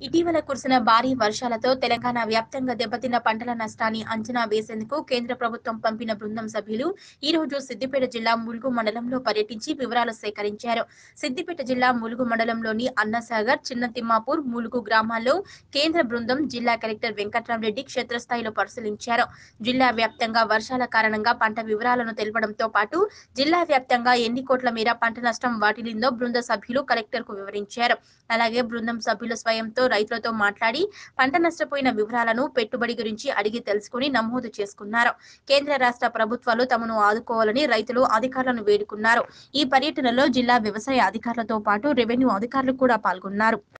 ఇటీవల కురిసిన భారీ వర్షాలతో తెలంగాణ వ్యాప్తంగా దెబ్బతిన్న పంటల నష్టాన్ని అంచనా వేసేందుకు కేంద్ర ప్రభుత్వం పంపిన బృందం సభ్యులు ఈ రోజు సిద్దిపేట జిల్లా ములుగు మండలంలో పర్యటించి వివరాలు సేకరించారు సిద్దిపేట జిల్లా ములుగు మండలంలోని అన్నసాగర్ చిన్న తిమ్మాపూర్ ములుగు గ్రామాల్లో కేంద్ర బృందం జిల్లా కలెక్టర్ వెంకట్రామరెడ్డి క్షేత్రస్థాయిలో పరిశీలించారు జిల్లా వ్యాప్తంగా వర్షాల కారణంగా పంట వివరాలను తెలపడంతో పాటు జిల్లా వ్యాప్తంగా ఎన్ని కోట్ల మేర పంట నష్టం వాటిల్లిందో బృంద సభ్యులు కలెక్టర్ కు వివరించారు అలాగే బృందం సభ్యులు స్వయంతో రైతులతో మాట్లాడి పంట నష్టపోయిన వివరాలను పెట్టుబడి గురించి అడిగి తెలుసుకుని నమోదు చేసుకున్నారు కేంద్ర రాష్ట్ర ప్రభుత్వాలు తమను ఆదుకోవాలని రైతులు అధికారులను వేడుకున్నారు ఈ పర్యటనలో జిల్లా వ్యవసాయ అధికారులతో పాటు రెవెన్యూ అధికారులు కూడా పాల్గొన్నారు